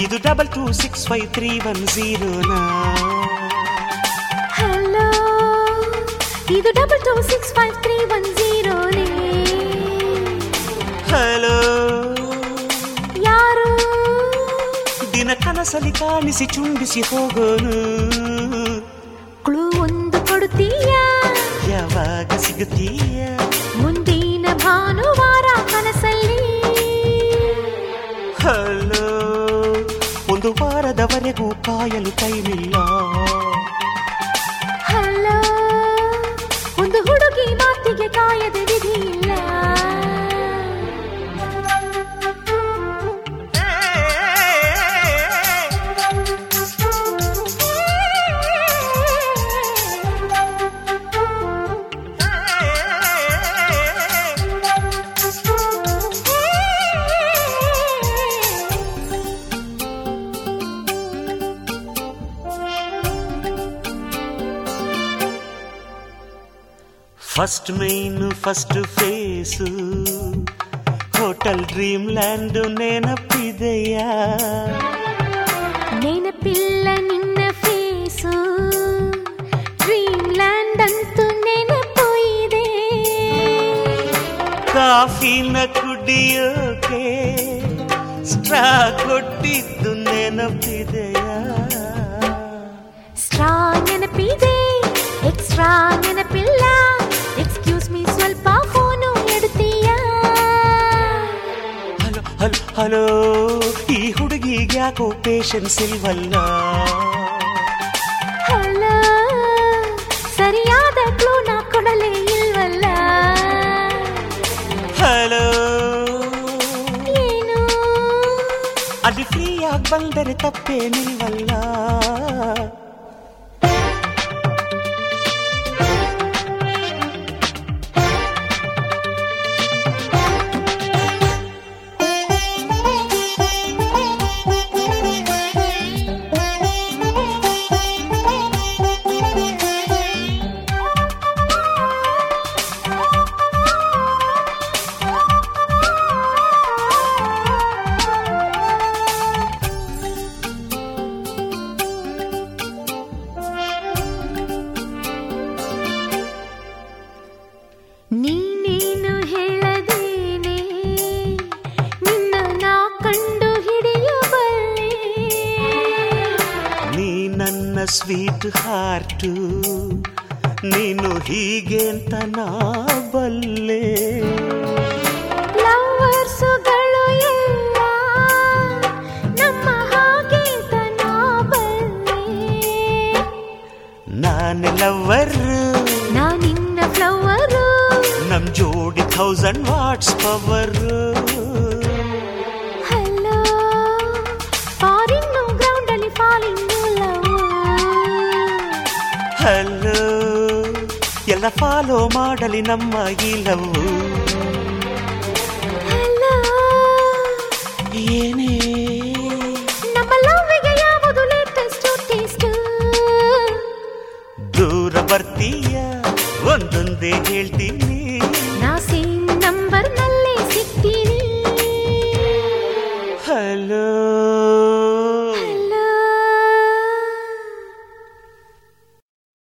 ಇದು double two six five three one ಜೀರೋನಾ hello ಇದು double two six five three one ಜೀರೋನೇ hello ಯಾರು ದಿನ ಕನಸಲಿ ಕಾಣಿಸಿ ಚುಂಬಿಸಿ ಹೋಗೋನು ಕ್ಲೂ ಒಂದು ಕೊಡುತ್ತೀಯಾ ಯಾವಾಗ ಸಿಗುತ್ತೀಯ ಮುಂದಿನ ಭಾನುವಾರ ಕನಸಲ್ಲಿ ಹಲೋ ಒಂದು ವಾರದವರೆಗೂ ಕಾಯಲು ಟೈಮಿಲ್ಲ ಹಲೋ ಒಂದು ಹುಡುಗಿ ಮಾತಿಗೆ ಕಾಯದ ವಿಧಿ ಇಲ್ಲ ಫಸ್ಟ್ ಮೈನು first face hotel dream land ನೆನಪಿದೆಯಾ ನೆನಪಿಲ್ಲ ನಿನ್ನ ಫೇಸು ಡ್ರೀಮ್ ಲ್ಯಾಂಡ್ ಅಂತೂ ನೆನಪು ಇದೆ ಕಾಫಿನ ಕುಡಿಯೋಕೆ ಸ್ಟ್ರಾ ಕೊಟ್ಟಿದ್ದು ನೆನಪಿದೆಯಾ ಸ್ಟ್ರಾ ನೆನಪಿದೆ ಎಕ್ಸ್ಟ್ರಾ ನೆನಪಿಲ್ಲ ಎಕ್ಸ್ಕ್ಯೂಸ್ ಮೀ ಸ್ವಲ್ಪ ಫೋನು ಎಡ್ತೀಯಾ ಹಲೋ ಹಲೋ ಹಲೋ ಈ ಹುಡುಗಿಗೆ ಯಾಕೋ ಪೇಷನ್ಸ್ ಇಲ್ವಲ್ಲ ಹಲೋ ಸರಿಯಾದ ಕ್ಲೂ ನಾ ಕೊಡಲೇ ಇಲ್ವಲ್ಲ ಹಲೋ ಏನು ಅಲ್ಲಿ ಫ್ರೀಯಾಗಿ ಬಂದರೆ ತಪ್ಪೇನಿಲ್ವಲ್ಲ ನೀನೇನು ಹೇಳದೇನೆ ನಿನ್ನ ನಾ ಕಂಡು ಹಿಡಿಯಬಲ್ಲೆ ನೀ ನನ್ನ ಸ್ವೀಟ್ ಹಾರ್ಟು ನೀನು ಹೀಗೆ ಅಂತ ನಾ ಬಲ್ಲೆ ಲವರ್ಸುಗಳು ಎಲ್ಲ ನಮ್ಮ ಹಾಗೆ ನಾ ಬಲ್ಲೆ ನಾನೆಲ್ಲವರ್ ನಾ ನಿನ್ನ ಫ್ಲವರು ನಮ್ ಜೋಡಿ thousand watts power hello foreign ಗ್ರೌಂಡಲ್ಲಿ ಫಾಲಿಂಗ್ ಲವ್ ಹಲೋ ಎಲ್ಲ ಫಾಲೋ ಮಾಡಲಿ ನಮ್ಮ ಈ ಲವ್ ಹಲೋ ಏನೇ ನಮ್ಮ ಲವ್ವಿಗೆ ಯಾವುದು ಲೇಟೆಸ್ಟ್ ಟೇಸ್ಟ್ ದೂರ ಬರ್ತೀಯ ಒಂದೊಂದೇ ಹೇಳ್ತೀನಿ ನಾ ಸೇಮ್ ನಂಬರ್ ನಲ್ಲೇ ಸಿಗ್ತೀನಿ ಹಲೋ